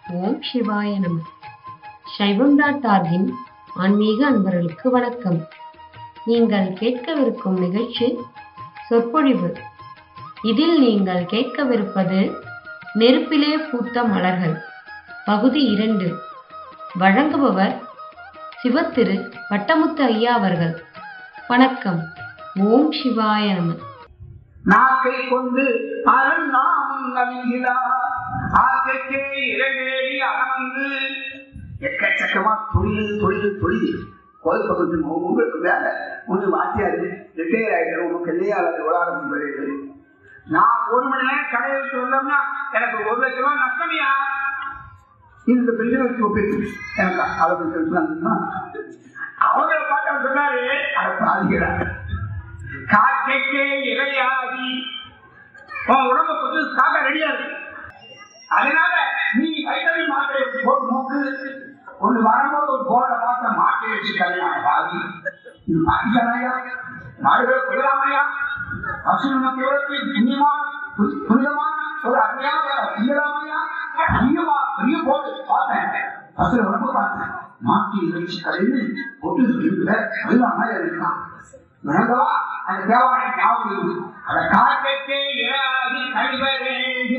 ஓம் சிவாய நம சைவம் டாட் ஆர்கின் ஆன்மீக அன்பர்களுக்கு வணக்கம் நீங்கள் கேட்கவிருக்கும் நிகழ்ச்சி சொற்பொழிவு இதில் நீங்கள் கேட்கவிருப்பது நெருப்பிலே பூத்த மலர்கள் பகுதி இரண்டு வழங்குபவர் சிவத்திரு வட்டமுத்து ஐயா அவர்கள் வணக்கம் ஓம் சிவாய நம நாக்கை கொண்டு அருள் நாமம் நவிகிறார் ஆக்கைக்கே இறைவேடி அகமந்து எக்கச்சக்கமா தொழில் தொழில் தொழில் கோயில் பக்கத்து உங்களுக்கு வேற ஒன்று வாத்தியாரு ரிட்டையர் ஆகிட்டு உங்களுக்கு இல்லையாளர் விளாட முடியாது நான் ஒரு மணி நேரம் கடையை விட்டு வந்தோம்னா எனக்கு ஒரு லட்சம் ரூபாய் நஷ்டமியா இந்த பிரச்சனை வச்சு ஒப்பிருக்கு எனக்கு அவருக்கு அவங்களை பார்த்து அவர் சொன்னாரு அதை பாதிக்கிறார் காக்கைக்கே இரையாகி உன் உடம்ப கொஞ்சம் காக்க ரெடியா இருக்கு அதனால நீ வைட்டமின் மாத்திரை போட்டு நோக்கு ஒண்ணு வரும்போது ஒரு போர்டை பார்த்த மாட்டி வச்சு கல்யாணம் பாதி இது மாட்டிக்கலையா மாடுகளை கொள்ளலாமையா பசு நமக்கு எவ்வளவு புண்ணியமான புனி- புனிதமான ஒரு அருமையான செய்யலாமையா புண்ணியமா பெரிய போட்டு பார்த்தேன் பசு உடம்பு பார்த்தேன் மாட்டி வச்சு கலைந்து போட்டு இருக்கிற கல்லாம இருக்கான் விளங்கவா அந்த தேவாலயம் ஞாபகம் இருக்கு. அந்த காக்கைக்கே இரையாகி கழிவரே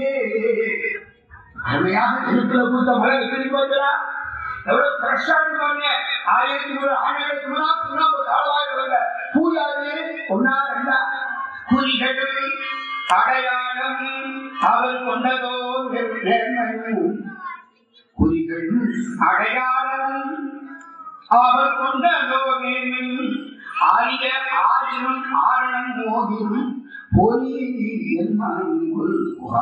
அருமையாக நெருப்புல பூத்த மழை எப்படி போச்சுடா எவ்வளவு ஃப்ரெஷ்ஷா இருப்பாங்க ஆயிரத்தி நூறு ஆயிரத்தி நூறா சுண்ணாம்பு காலவாயிரம் பூஜாரி ஒன்னா ரெண்டா குறிகளும் அடையாளம் அவர் கொண்டதோ நேர்மையும் குறிகளும் அடையாளம் அவர் கொண்டதோ நேர்மையும் ஆரிய ஆரியம் ஆரணம் மோதியும் பொறி என்மான்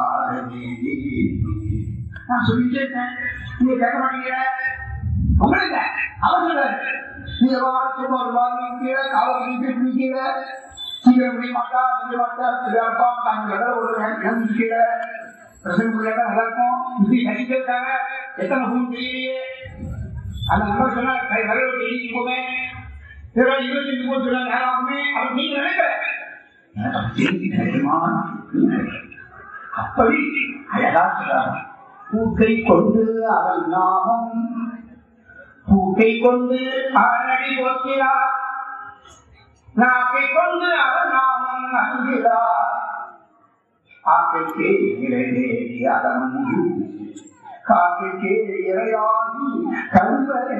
நான் சொல்லிட்டே இருக்கேன் நீங்க கேட்க மாட்டீங்க உங்களுக்கு அவர் சொல்றாரு நீங்க வாரத்துக்கு ஒரு வாரம் கீழே காலத்துக்கு கீழே சீக்கிரம் முடிய மாட்டா முடிய மாட்டா திருப்பா தாங்க கடை ஒரு இடம் கீழே பிரசங்க முடியாத நல்லா இருக்கும் இப்படி கழிச்சு இருக்காங்க எத்தனை பூ தெரியலையே அந்த நம்பர் சொன்னா கை வரவு எழுதி போமே இருபது இருபத்தஞ்சு மூணு சொன்னா நேரம் ஆகுமே அப்படி நீங்க நினைக்கிற எனக்கு அப்படி தெரிஞ்சு கிடைக்குமா அப்படி அழகா சொல்றாங்க பூக்கை கொண்டு அவன் நாமம் பூக்கை கொண்டு அவனடி போக்கிறார் நாக்கை கொண்டு அவன் நாமம் அணுகிறார் ஆக்கைக்கே இறைவேடி அதனும் காக்கைக்கே இறையாகி கல்வரே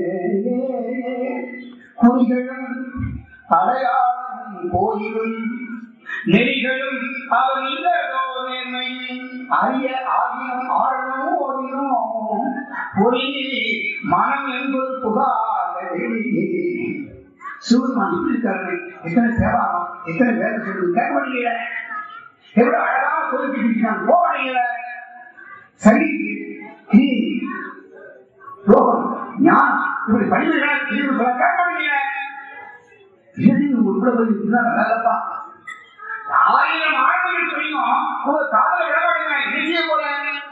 குறிகளும் அடையாளம் கோயிலும் நெறிகளும் அவர் இல்லதோ நேர்மை அரிய ஆகியும் ஆழமும் ஓடியும் பொறி மனம் என்பது புகார் சூரியன் இப்படி இருக்காரு எத்தனை தேவாரம் எத்தனை வேலை சொல்லுது கேட்க மாட்டீங்க எவ்வளவு அழகாக குறிப்பிட்டிருக்காங்க போவீங்கள சரி நீ யோகம் ஞானம் இப்படி படிவுகளா திரும்ப சொல்ல கேட்க மாட்டீங்க இது உள்ள போய் இருந்தா நல்லப்பா ஆயிரம் ஆழ்மைகள் சொல்லியும் உங்க காதல விட மாட்டீங்க என்ன போல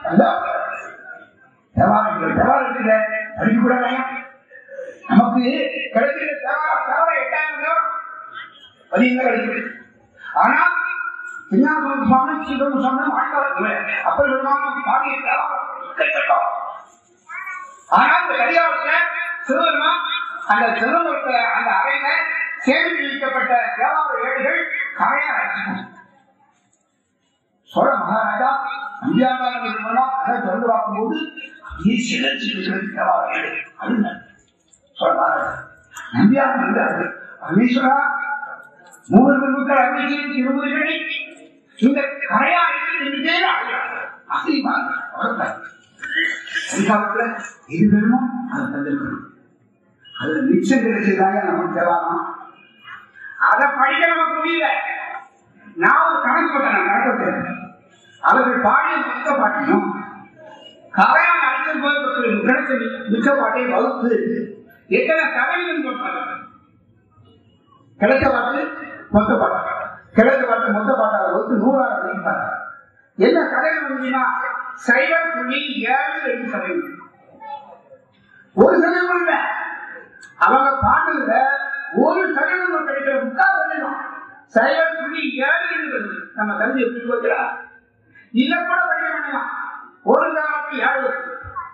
தேவாரம் தேவாரத்துல படிக்க கூடாது நமக்கு கிடைக்கிற தேவாரம் தேவாரம் எட்டாயிரம் தேவாரம் பதினஞ்சு கிடைக்குது ஆனா விஞ்ஞான சுவாமி சீக்கிரம் சுவாமி வாழ்ந்தவர் அப்படி விதமான பாடிய தேவாரம் எக்கச்சக்கம். ஆனா இந்த கடிகாரத்துல சிவபெருமான் அந்த சிதம்பரத்தை அந்த அறையில சேமித்து வைக்கப்பட்ட தேவார ஏடுகள் கரையா அரைச்சிக்கும் சோழ மகாராஜா அந்தியாந்தாரம் இருந்தோம் அதை திறந்து பார்க்கும்போது அப்படியே சிலர்ச்சி இருக்கிறது தேவார ஏடு அழுந்த சோழ மகாராஜா நம்பியார் இருந்தாரு பரமேஸ்வரா மூவர் பெருமக்கள் அருமை திருமுறைகளை இந்த கரையா அழைத்து நின்றுட்டே அழுகிறார் அசைவாங்க வளர்த்தார் அதிகாரத்துல இது வேணுமோ அதை தந்திருக்கணும் அதுல மிச்சம் கிடைச்சதாக நமக்கு தேவாரம் அதை படிக்க நமக்கு முடியல நான் ஒரு கணக்கு போட்டேன் நான் கணக்கு போட்டேன் அவர்கள் பாடிய புத்த பாட்டியும் கரையான் அழைச்சல் போய் கிடைச்ச மிச்ச பாட்டை வகுத்து எத்தனை சதவீதம் போட்டாங்க கிடைச்ச பாட்டு மொத்த பாட்டு கிடைச்ச பாட்டு மொத்த பாட்டாக வகுத்து நூறாக வைப்பாங்க என்ன கதைகள் வந்தீங்கன்னா சைபர் புள்ளி ஏழு ரெண்டு சதவீதம் ஒரு சதவீதம் இல்ல அவங்க பாட்டுல ஒரு சதவீதம் கிடைக்கிற முக்கால் சதவீதம் சைபர் புள்ளி ஏழு ரெண்டு வருது. நம்ம தந்தை எப்படி போகிறா இதை கூட படிக்க வேண்டாம் ஒரு காலத்தில் ஏழு வருது.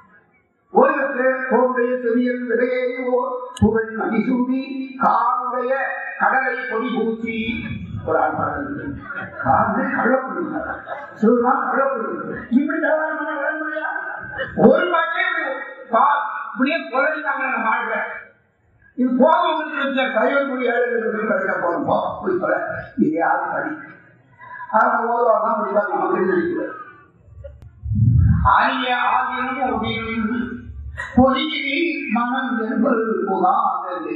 மறுக்க கோவுடைய செவியல் விடையே ஓர் புகழ் மதிசூடி காவுடைய கடலை பொடி பூச்சி ஒரு ஆள் பாடுறது காது கள்ளப்படுங்க சிவதான் கள்ளப்படுங்க இப்படி தவறான வரமுறையா ஒரு பாட்டே பா இப்படியே குறைஞ்சாங்க நம்ம வாழ்க்கை இது போக உங்களுக்கு சைவ மொழி ஏழு போகணும் போ போய் சொல்ல இதையாவது படி ஆனா ஓதுவாதான் முடியாது நமக்கு நினைக்கிறது ஆரிய ஆகியும் ஒடியும் பொறியிலே மனம் என்பது புகாதது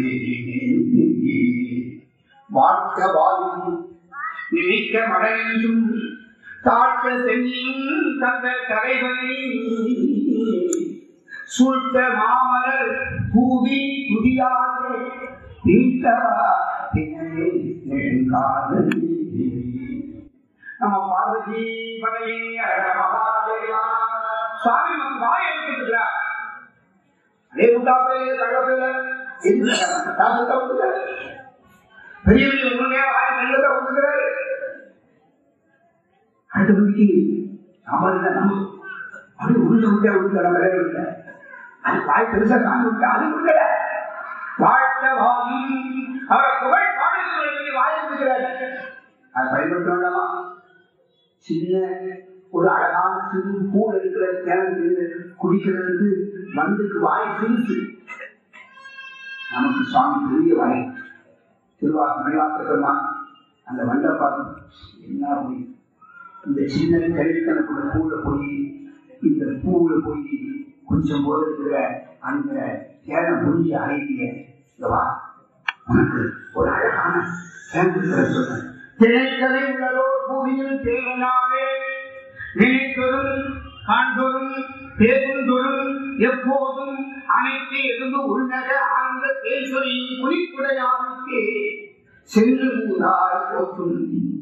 வாழ்க்க வாயும் நினைக்க மடையும் தாழ்த்த சென்னியும் தந்த தலைவனை சூழ்த்த மாமலர் பூவி துதியாதே நீட்டவா தினமே நெடுங்காதல் நம்ம பார்வதி பதவி மகாதேவா சுவாமி நமக்கு வாய் எடுத்துக்கிறார் அதே முட்டாப்பே கள்ளப்பில்ல பெரிய பெரிய உண்மையா வாய் நல்லதா கொடுக்கிறாரு அடுத்த மணிக்கு அவருக்கு நம்ம அப்படி உருண்ட உருண்டை உருண்ட நம்ம இல்லை அது வாய் பெருசா காண்டு விட்டு அது உருண்டல வாழ்த்த வாயும் அவர் புகழ் பாடல்களை வாய் கொடுக்கிறாரு அது பயன்படுத்த வேண்டாமா சின்ன ஒரு அழகான சிறு பூல் இருக்கிற கிணறு குடிக்கிறது மண்ணுக்கு வாய் சிரிச்சு நமக்கு சுவாமி பெரிய வாய் திருவா மணிவாச பெருமான் அந்த மண்டை பார்த்து என்ன போய் இந்த சின்ன கழித்தனக்குள்ள பூவில் போய் இந்த பூவில் போய் கொஞ்சம் போல இருக்கிற அந்த கேன முடிஞ்ச அழகிய இந்த வா உனக்கு ஒரு அழகான கேந்திர சொல்றேன் திரைக்கதை உள்ளதோ புவியில் தேவனாவே நினைத்தொரும் காண்பொரும் பேசுந்தொரும் எப்போதும் அனைத்து இருந்து உள்நக ஆழ்ந்த பேசுறையும் குறிப்புடையாவுக்கு சென்று ஊரால் போற்றும்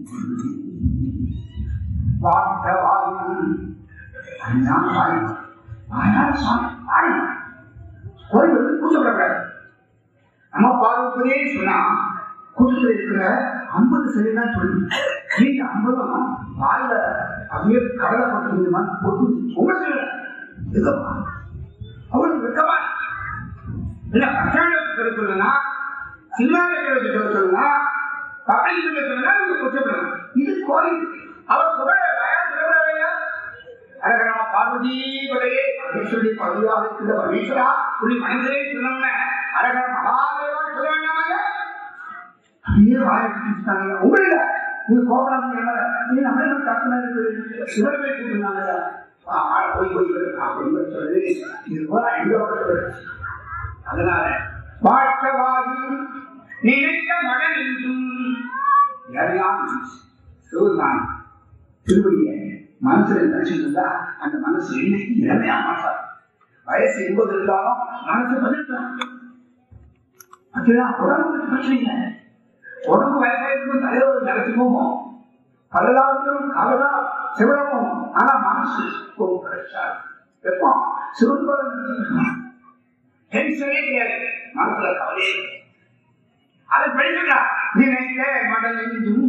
வாழ்த்த வாயும் அதுதான் வாய் வாயால் சாமி வாய் கோயில் வந்து கூச்சப்படக்கூடாது நம்ம பார்வதியே சொன்னா கூட்டத்தில் இருக்கிற ஐம்பது சரிதான் சொல்லி நீங்க ஐம்பதும் வாயில அப்படியே கடலை பட்டு பொத்து உங்க சொல்லுங்க அவளுக்கு வெக்கமா இல்ல பச்சாண்டத்துக்கு சொல்ல சொல்லுனா சினிமாவில் சொல்ல சொல்லுனா பக்கத்தில் சொல்லுனா நீங்க குற்றப்படணும் இது கோயில் அவர் புகழ வயார் சொல்லவில்லையா அரகரமா பார்வதி பதையே பரமேஸ்வரி பதவியாக இருக்கின்ற பரமேஸ்வரா உன்னை மனதிலே சொன்னோம்ன அரகர மகாதேவா சொல்ல வேண்டாமையா அப்படியே வாய்ப்பு உங்களில் நீங்க கோபலாம் நீ நம்ம டக்குனு சிவருமே கூப்பிடுனாங்க போய் போய் அப்படின்னு சொல்லி இது போல எங்க அதனால வாழ்க்கை வாயும் நினைக்க மகன் என்றும் யாரையாம் சிவருமான் திருவடிய மனசுல நினைச்சிருந்தா அந்த மனசு என்னைக்கு இளமையா மாசார் வயசு எண்பது இருந்தாலும் மனசு பதிட்டான் அதுதான் உடம்புக்கு பிரச்சனை இல்லை உடம்பு வயசாயிருக்கும் தலைவர் நினைச்சு போகும் பல்லதாலும் கலதா சிவனமும் ஆனா மனசு எப்போ சிவன்பதம் டென்ஷனே கிடையாது மனசுல கவலையே அதை படிச்சுட்டா நினைக்க மடலெஞ்சும்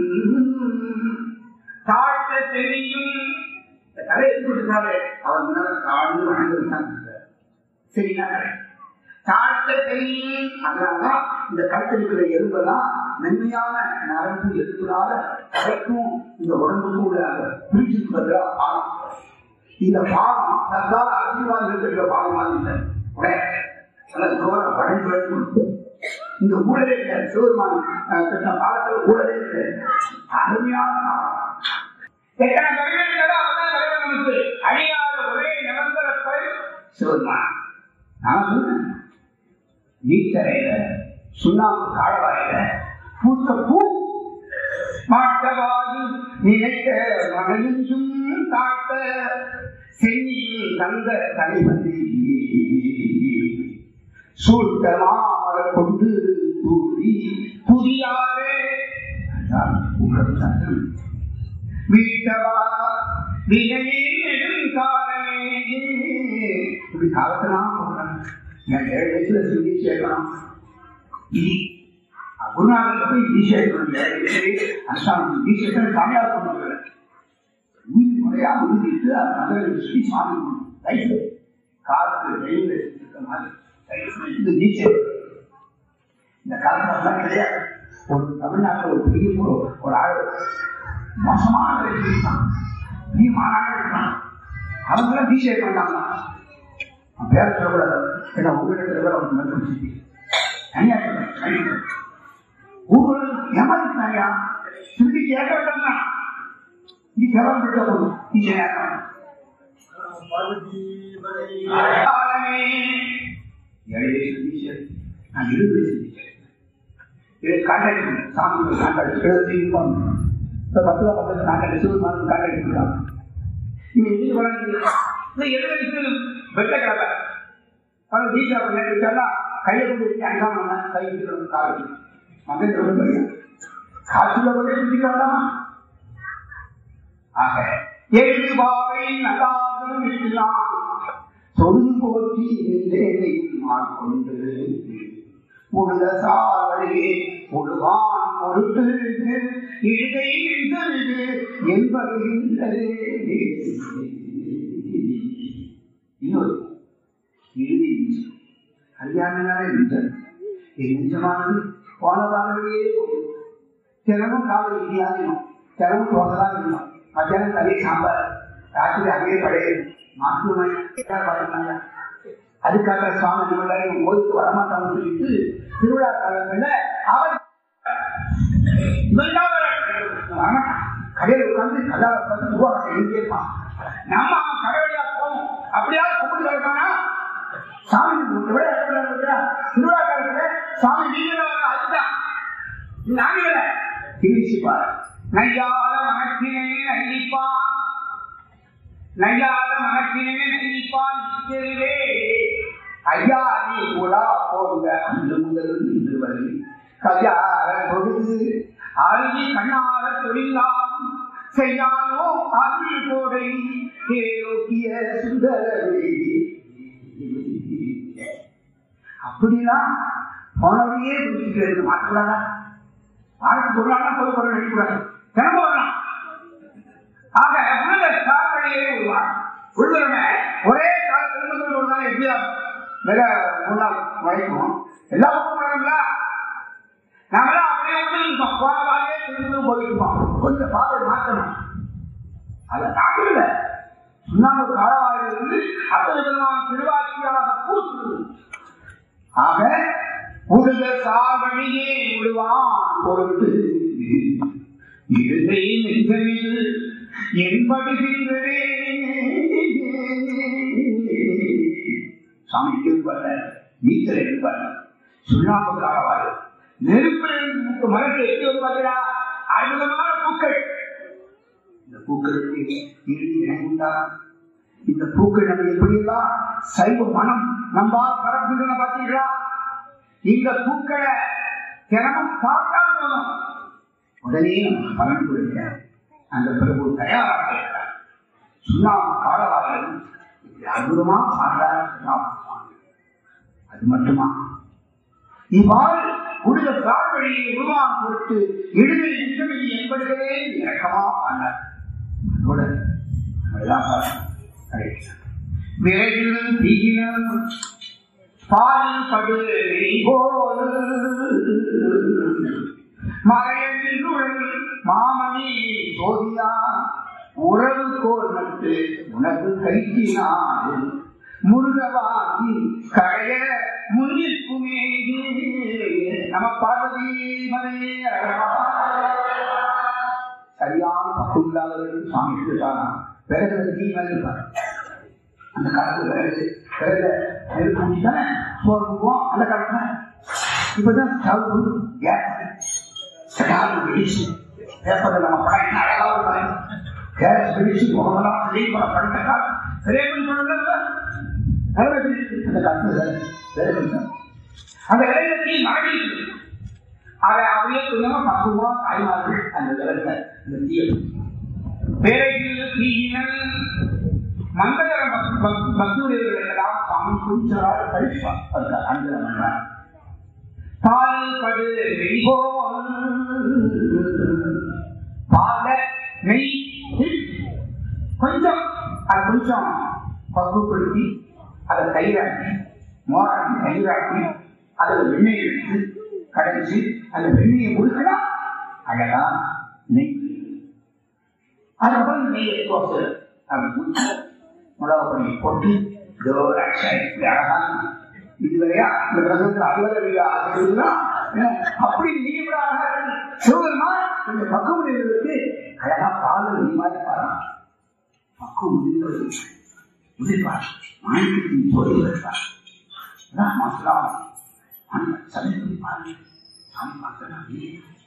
தாழ்த்த தெரியும் கதை எடுத்துட்டாரு அவர் முன்னால தாழ்ந்து வணங்கிருந்தாங்க சரிங்களா கதை தாழ்த்த தெரியும் அதனாலதான் இந்த கழுத்தில் இருக்கிற எலும்பெல்லாம் மென்மையான நரம்பு எலும்புனால கடைக்கும் இந்த உடம்புக்கும் உள்ள பிரிச்சுக்கு பதிலா பாலம் இந்த பாலம் தற்கால அரசியல்வாதிகள் இருக்கிற பாலம் மாதிரி இல்லை உடைய நல்ல தூரம் வளைஞ்சு வளைஞ்சு இந்த ஊழலே கிடையாது சிவருமான கிருஷ்ண பாலத்தில் ஊழலே கிடையாது அருமையான பாலம் எத்தனை கவிஞர்களோ அவர்தான் தலைவர் நமக்கு அழியாத ஒரே நிரந்தர சிவருமான் நான் சொன்னேன் நீச்சரையில சுண்ணாம்பு காலவாயில பூத்த பூ மாட்டவாயு நினைக்க மகிழ்ந்தும் காட்ட சென்னியில் தந்த தனிமதி சூழ்த்தமாமர கொண்டு தூரி புதியாரே வீட்டவா வினையே நெடுங்காலமே இப்படி காலத்தெல்லாம் போகிறாங்க நான் ஏழு வயசுல சொல்லி சேர்க்கணும் இது குருநாதர் போய் இது சேர்க்கணும் ஏழு வயசுல அஸ்வாமி இது சேர்க்கணும் சாமியார் பண்ணுறேன் உயிர் முறையா உறுதிட்டு அது நல்ல சொல்லி சாமி லைஃப் காற்று வெளியில இருக்க மாதிரி இது நீச்சல் இந்த காலத்துல கிடையாது ஒரு தமிழ்நாட்டில் ஒரு பெரிய ஒரு ஒரு ஆள் மோசமான வேலை இருக்கான் நீ மாநாடு இருக்கான் அவங்களாம் டீச்சே பண்ணாங்க அவன் பேர சொல்லக்கூடாது ஏன்னா உங்களிடத்துல கூட அவங்க மெல்ல தனியா சொல்றேன் ஊர்ல ஏமாத்திட்டாங்க திருப்பி கேட்க வேண்டாம் நீ கிளம்ப விட்ட போதும் நீ செய்யலாம் நான் இருந்து இது கான்ட்ராக்ட் சாமி கான்ட்ராக்ட் எழுபத்தி இப்போ பத்து ரூபா பக்கத்தில் கான்ட்ராக்ட் சிவில் மாதம் கான்ட்ராக்ட் கொடுக்குறாங்க நீங்க எது வளர்ந்து இந்த எழுபதுக்கு வெட்ட கிடப்ப ஆனால் வீட்டில் அப்படி நேரம் வச்சாலா கையை கொண்டு வச்சு அஞ்சாம் நம்ம கை வச்சுக்கணும் காலை மகன் ரொம்ப காற்றுல கொண்டே பிடிக்கலாம் ஆக எழுது பாவை நல்லாதம் இருக்கலாம் தொழுது போற்றி நின்றேனையும் ஆட்கொண்டு உழுத சாவடியே உழுவான் பொருட்டு இழுதை நின்றது என்பது இன்னொரு இறுதி நிமிஷம் கல்யாணனாலே நிமிஷம் என் நிமிஷமானது போன வாரங்களே போகும் தினமும் காலை இடியாதினும் தினமும் தோசைதான் இருக்கணும் மத்தியானம் கறி சாம்பார் ராத்திரி அதே படையல் மாற்றுமை பாருங்க அதுக்காக சுவாமி நம்மளால ஓய்வுக்கு வரமாட்டாங்கன்னு சொல்லிட்டு திருவிழா காலங்கள்ல அவர் கடையில் உட்காந்து கல்லால உட்காந்து உருவாக்க எழுதியே இருப்பான் நம்ம அவன் கடை வழியா போவோம் அப்படியாவது கும்பிட்டு கிடப்பானா சாமி விட திருவிழா காலத்துல சாமி நீங்க அதுதான் நாங்கள திருச்சிப்பார் நையாத மனத்தினே நைப்பான் நையாத மனத்தினே நைப்பான் தெருவே ஐயா நீ உலா போங்க அன்று முதல் இன்று வரை கையார தொழுது அருகி கண்ணார தொழிலாம் செய்யானோ அருள் கோடை தேரோக்கிய சுந்தரவே அப்படிலாம் போனவரையே குடிச்சிட்டு மாற்றக்கூடாதா வாரத்துக்கு ஒரு நாள் பொது பொருள் அடிக்கூடாது தினமும் வரலாம் ஆக உலக சாக்கடையே உருவாங்க உள்வரமே ஒரே கால திருமணத்தில் ஒரு நாள் எப்படியா மிக மூணு நாள் உழைக்கும் எல்லா பக்கம் வரணும்ல நாமெல்லாம் அப்படியே விட்டுருக்கோம் போன வாரியே திரும்ப போயிருக்கோம் கொஞ்சம் பாதை மாற்றணும் அதை தாக்கல சுண்ணாம்பு காலவாயிலிருந்து அத்தனை விதமான திருவாட்சியாக பூசுது ஆக உருத சாவழியே விடுவான் பொருட்டு இருதை நெஞ்சமில் என்படுகின்றதே சாமி இருப்பார் நீச்சல் இருப்பார் சுண்ணாம்பு காலவாய் நெருப்பில் இருந்து மரத்தில் எட்டி வந்து பார்த்தீங்களா அற்புதமான பூக்கள் இந்த பூக்களுக்கு இறுதி இணைந்தா இந்த பூக்கள் நம்ம எப்படியெல்லாம் சைவ மனம் நம்பால் பரப்புகின்றன பார்த்தீங்களா இந்த பூக்களை தினமும் பார்த்தா போதும் உடனே நமக்கு பலன் கொடுக்க அந்த பிரபு தயாராக இருக்கிறார் சுண்ணாம்பு காலவாயில் இப்படி அற்புதமா பாடுறார் சுண்ணாம்பு சுவாமி. அது மட்டுமா இவ்வாறு உடைய சார்வழியை உருவான் பொறுத்து இடுதல் நிஜமில் என்பதுகளே இறக்கமா ஆனார் அதோட நம்ம எல்லாம் பார்க்கணும். கடைசியா. விரைவில் தீயினம் பால் படு போல் மறையில் நுழைவு மாமணி சோதியா உறவு கோல் நட்டு உனக்கு கைத்தினான் முருகவாதி கடைய முன்னிற்குமே நம பார்வதி மனையே சரியான பக்கம் இல்லாதவர்கள் சுவாமி இருக்காங்க பிறகு தீ மேல இருப்பாங்க அந்த காலத்துல பிறகு பிறகு நெருப்பு ஊற்றி தானே சோறு ஊற்றுவோம் அந்த காலத்துல இப்பதான் ஸ்டவ் கேஸ் சடால் வெடிச்சு பேப்பர்ல நம்ம படம் என்ன அழகாக பாருங்க கேஸ் வெடிச்சு முகமெல்லாம் கிளீன் பண்ண படுத்த காலம் ரேவன் சொல்லல நல்ல வெடிச்சு அந்த காலத்துல வேலை அந்த வேலையில தீ மறைஞ்சிருக்கு அதை அப்படியே கொஞ்சமா பக்குவமா தாய்மார்கள் அந்த விளக்க அந்த தீய பேரையில் தீயினல் மங்கள பக்தியுடையவர்களெல்லாம் சாமி கொஞ்ச நாள் கழிப்பார் அந்த அந்த மன்றார் பால் படு வெய்போல் பால நெய் கொஞ்சம் அது கொஞ்சம் பக்குவப்படுத்தி அதை தயிராக்கி மோராக்கி தயிராக்கி அதில் வெண்ணெய் எடுத்து கடைஞ்சி அந்த வெண்ணெயை கொடுக்கனா அழகா நெய் அதுக்கப்புறம் நெய்யை தோசை அப்படி ஊற்றி மிளகா பொடி போட்டு ஜோராட்சி அழகா இதுவரையா இந்த பிரசனத்தில் அலுவலக ஆசிரியர்களா அப்படி நீங்க கூட அழகா சிவபெருமா கொஞ்சம் பக்குவம் இருந்ததுக்கு அழகா பால் நீ மாதிரி பாரு பக்குவம் முடிந்தது உதிர்ப்பார் மாணிக்கத்தின் தோல் வைப்பார் அதான் மாசலா அந்த சமயத்தை பாருங்க சாமி பார்க்கலாம்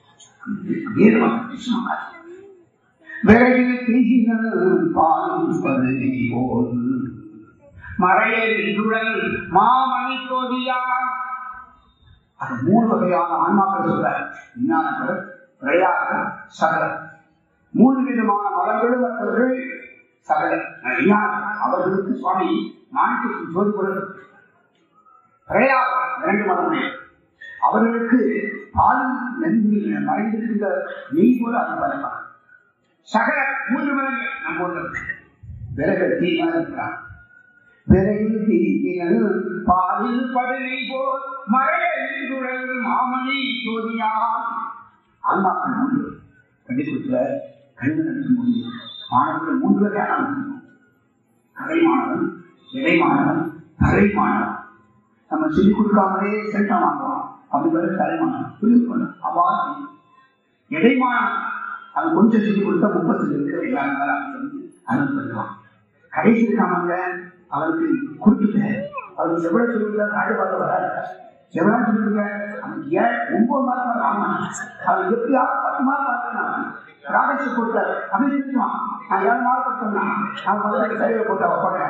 விரைவில் தீகிகள் பாலும் பருதி போல் மறையுழல் மாமணி தோதியார் அது மூணு வகையான ஆன்மாக்கள் சொல்ற விஞ்ஞானங்கள் விளையாட்டுகள் சகல மூணு விதமான மதங்களும் மற்றவர்கள் சகல விஞ்ஞானம் அவர்களுக்கு சுவாமி மாணிக்கத்தின் ஜோதி கொடுக்கிறது விளையாட்டு இரண்டு மதமே அவர்களுக்கு பாலும் நெஞ்சில் மறைந்திருக்கின்ற நெய் போல அது பயப்பார் சகல மூன்று மதங்கள் நம்ம ஊர்ல விறகு தீமாக இருக்கிறார் விரைவில் தீக்கினல் பாலில் படுகை போல் மறையுழல் மாமணி சோதியார் ஆன்மாக்கள் மூன்று கண்டிப்புல கல்வி நடக்கும் போது மாணவர்கள் மூன்று வகையான கலை மாணவன் இறை மாணவன் கலை மாணவன் நம்ம சொல்லிக் கொடுக்காமலே செல்டா வாங்குவோம் அப்படி பேர் தலைமானம் புரிந்து கொள்ள அவ்வாறு இடைமானம் அது கொஞ்சம் சொல்லிக் கொடுத்தா முப்பத்தி இருக்கு எல்லாரும் அனுப்பிடுவான் கடைசி இருக்காமங்க அவருக்கு குறிப்பிட்ட அவருக்கு எவ்வளவு சொல்லிருக்க நாடு பார்த்து வராது எவ்வளவு சொல்லிருக்க அவனுக்கு ஏன் ஒன்பது மாதம் ஆமாம் அவன் எப்படியாவது பத்து மாதம் பார்த்துனான் ராகேஷ் கொடுத்தாரு அப்படி சொல்லுவான் நான் ஏழு நாள் கொடுத்தேன்னா அவன் வந்து சரிவை போட்டு அவ போட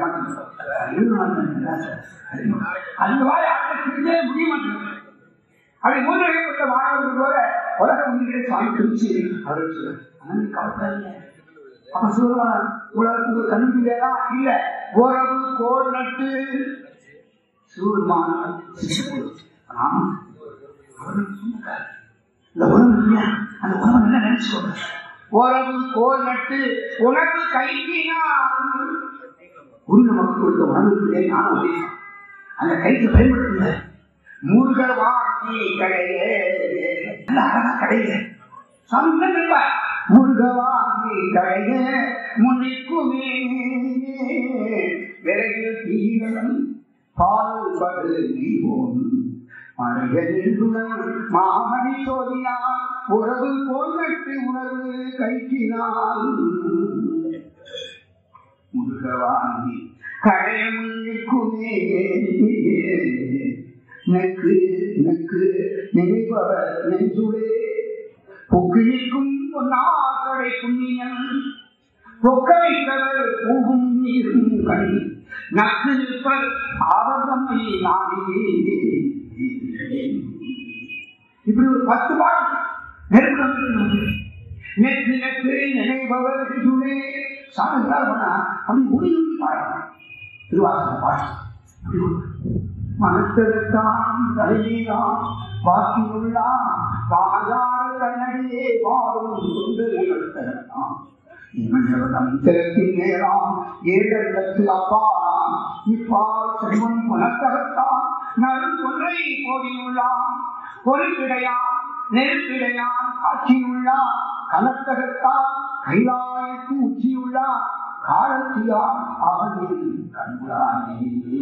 அந்த மாதிரி ஆட்டை பிரிஞ்சே முடிய மாட்டேங்குது அப்படி மூன்றடைப்பட்ட மாணவர்கள் போல உலக உயிர்களை சாமி பிரிச்சு அவர்கள் சொல்லுவார் ஆனால் கவலைப்படாதீங்க அப்ப சொல்லுவான் உலகத்துக்கு கண்ணுக்குள்ளா இல்ல உறவு கோல் நட்டு சூர்மான ஆமா அவர்கள் சொன்னார் இந்த உறவு இல்லையா அந்த உறவை நல்லா நினைச்சுக்கோங்க உறவு கோல் நட்டு உனக்கு கைக்கினான் குரு நமக்கு கொடுத்த உணவுக்குள்ளே ஞான உபதேசம் அந்த கைக்கு பயன்படுத்துங்க மூர்கர் வாங்கி கடையே நல்ல அழகா கடையே சாமி என்ன நினைப்பார் முருகவாங்கி கடைய முன்னிக்குமே விரைவில் தீவனம் பால் படு நீவோன் மாமணி சோதியா உறவு போன்னட்டு உணர்வு கைக்கினான் முருகவாங்கி கடைய முன்னிக்குமே நெக்கு நெக்கு நினைப்பவர் நெஞ்சுளே பொக்கிழிக்கும் பொன்னாக்கடை புண்ணியன் பொக்கவைத்தவர் பூகும் நீரும் கண் நக்கு நிற்பர் ஆபத்தமை நாடி இப்படி ஒரு பத்து பாட்டு நெருக்கம் நெற்று நெற்று நினைப்பவர் நெஞ்சுளே சாமி பண்ணா அப்படி முடிவு பாடலாம் திருவாசக பாட்டு மனத்திற்கான் தலையிலான் வாக்கியுள்ளான் பாகார கண்ணடியே வாழும் கொண்டு எடுத்தான் இவனிடம் திறத்தின் நேராம் ஏழு அப்பாராம் இப்பால் செல்வன் புனத்தகத்தான் நல் கொன்றை போதியுள்ளான் பொறுப்பிடையான் நெருப்பிடையான் காட்சியுள்ளான் கலத்தகத்தான் கைலாயத்து உச்சியுள்ளான் காலத்தியான் அவனில் கண்புரானே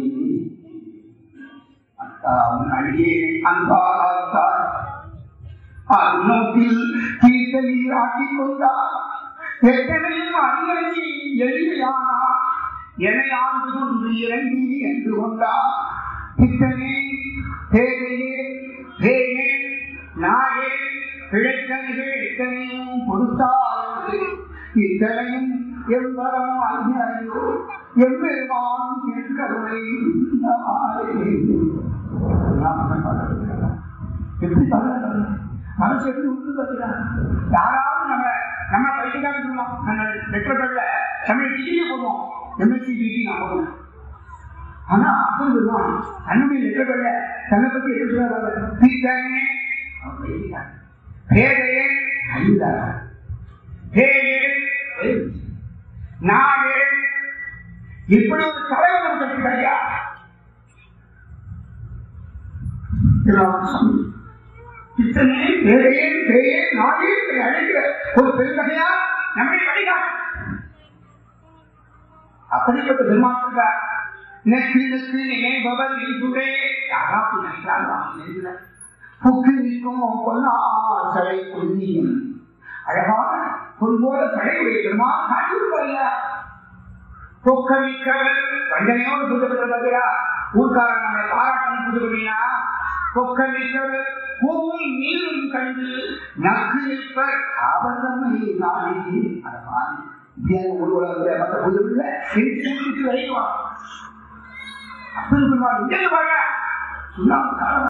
அத்தாவும் அடியே அன்பாளார் அந்நோக்கில் தீர்த்த நீர் ஆட்டிக் கொண்டார் எத்தனையும் அறிவறி எளிமையானார் என்னை ஆண்டு கொண்டு இறங்கி என்று கொண்டார் இத்தனை பேதையே பேயே நாயே பிழைத்தனைகள் எத்தனையும் பொறுத்தார் இத்தனையும் எவ்வளவு அறிஞரையோ எவ்வெருமான் என் கருணை எப்படி மனசு எப்படி உண்டு பார்த்தீங்கன்னா யாராவது நம்ம நம்ம படிச்சுக்காக சொல்லலாம் நம்ம லெட்டர்கள்ல தமிழ் டிகிரியை போடுவோம் எம்எஸ்சி டிகிரி நான் போடுவேன் ஆனா அப்படி வருவான் தன்னுடைய லெட்டர்கள்ல தன்னை பத்தி எப்படி சொல்றாரு தீர்த்தானே அவன் எழுதினான் பேதையே அழுதாரா பேயே நாடே இப்படி ஒரு தலைவர் நமக்கு கிடையா திருநாமசாமி இத்தனை பேரையே பேரே நாளே அழைக்கிற ஒரு பெருந்தகையா நம்மை வழிகாட்டு அப்படிப்பட்ட பெருமாள் நெக்கு நெக்கு நினைபவர் நீசுடே யாராவது நினைக்கிறாங்க நெஞ்சில புக்கு நிற்கும் பொன்னா சடை குந்தியும் அழகான பொன் போல சடையுடைய பெருமாள் காட்சி கொடுப்பாங்க பொக்கமிக்கவர் வஞ்சனையோடு புதுப்படுறா ஊர்க்காரன் நம்மளை பாராட்டம் புது பண்ணினா பொக்கமிக்கவர் பூவும் நீரும் கண்டு நக்கு நிற்பர் அவர் நம்மை நாடி அதை பாரு இப்படியாக ஒரு உலகத்துல மற்ற புதுல வரைக்கும் அப்படி சொல்லுவாங்க பாருங்க சொல்லாம காரணம்